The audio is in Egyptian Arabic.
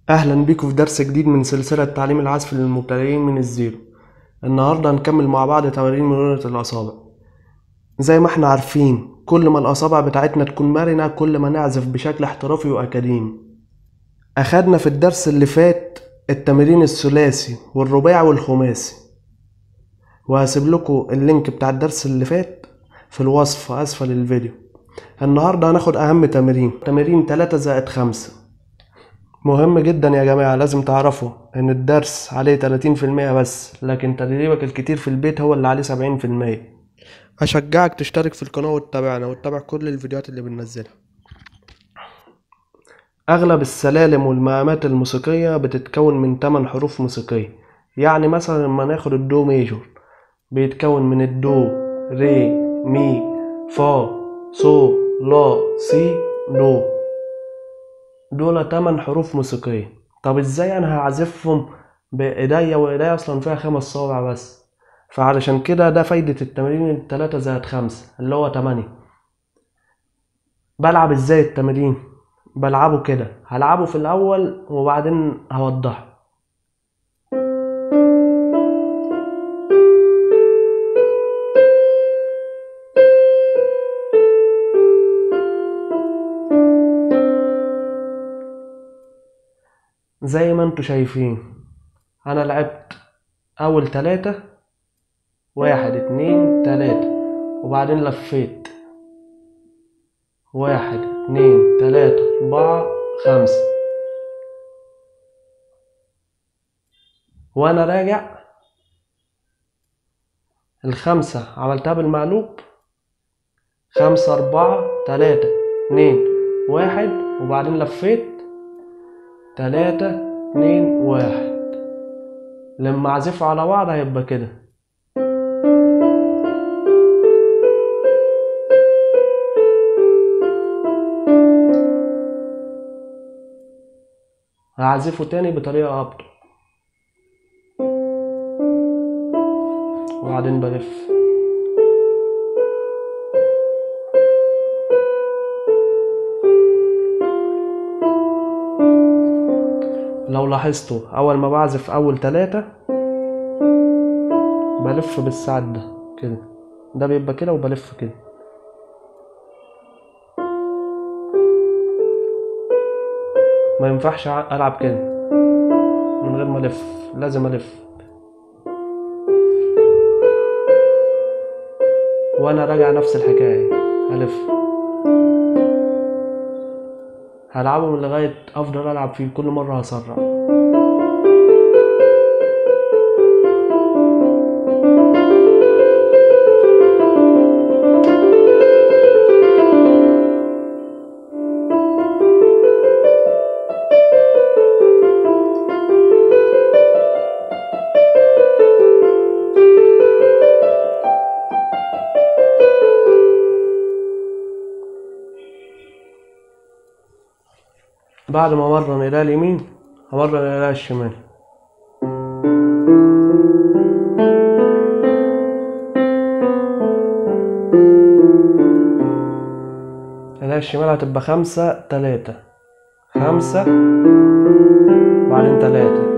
أهلا بيكم في درس جديد من سلسلة تعليم العزف للمبتدئين من الزيرو النهاردة هنكمل مع بعض تمارين مرونة الأصابع زي ما احنا عارفين كل ما الأصابع بتاعتنا تكون مرنة كل ما نعزف بشكل احترافي وأكاديمي أخدنا في الدرس اللي فات التمرين الثلاثي والرباعي والخماسي وهسيب لكم اللينك بتاع الدرس اللي فات في الوصف أسفل الفيديو النهاردة هناخد أهم تمرين تمرين تلاتة زائد خمسة مهم جدا يا جماعة لازم تعرفوا ان الدرس عليه 30% بس لكن تدريبك الكتير في البيت هو اللي عليه 70% اشجعك تشترك في القناة وتتابعنا وتتابع كل الفيديوهات اللي بننزلها اغلب السلالم والمقامات الموسيقية بتتكون من 8 حروف موسيقية يعني مثلا لما ناخد الدو ميجور بيتكون من الدو ري مي فا صو لا سي دو دول تمن حروف موسيقية طب ازاي انا هعزفهم بايديا وايديا اصلا فيها خمس صوابع بس فعلشان كده ده فايدة التمرين التلاتة زائد خمسة اللي هو تمانية بلعب ازاي التمرين بلعبه كده هلعبه في الاول وبعدين هوضحه زي ما انتوا شايفين انا لعبت اول تلاتة واحد اتنين تلاتة وبعدين لفيت واحد اتنين تلاتة اربعة خمسة وانا راجع الخمسة عملتها بالمقلوب خمسة اربعة تلاتة اتنين واحد وبعدين لفيت تلاتة اتنين واحد لما اعزفه على بعض هيبقى كده هعزفه تاني بطريقة أبطأ وبعدين بلف لو لاحظتوا اول ما بعزف اول تلاتة بلف بالساعد ده كده ده بيبقى كده وبلف كده ما ينفعش العب كده من غير ما الف لازم الف وانا راجع نفس الحكايه الف هلعبه من لغاية أفضل ألعب فيه كل مرة هسرع بعد ما مرن إلى اليمين همرن إلى الشمال إلى الشمال هتبقى خمسة تلاتة خمسة بعدين تلاتة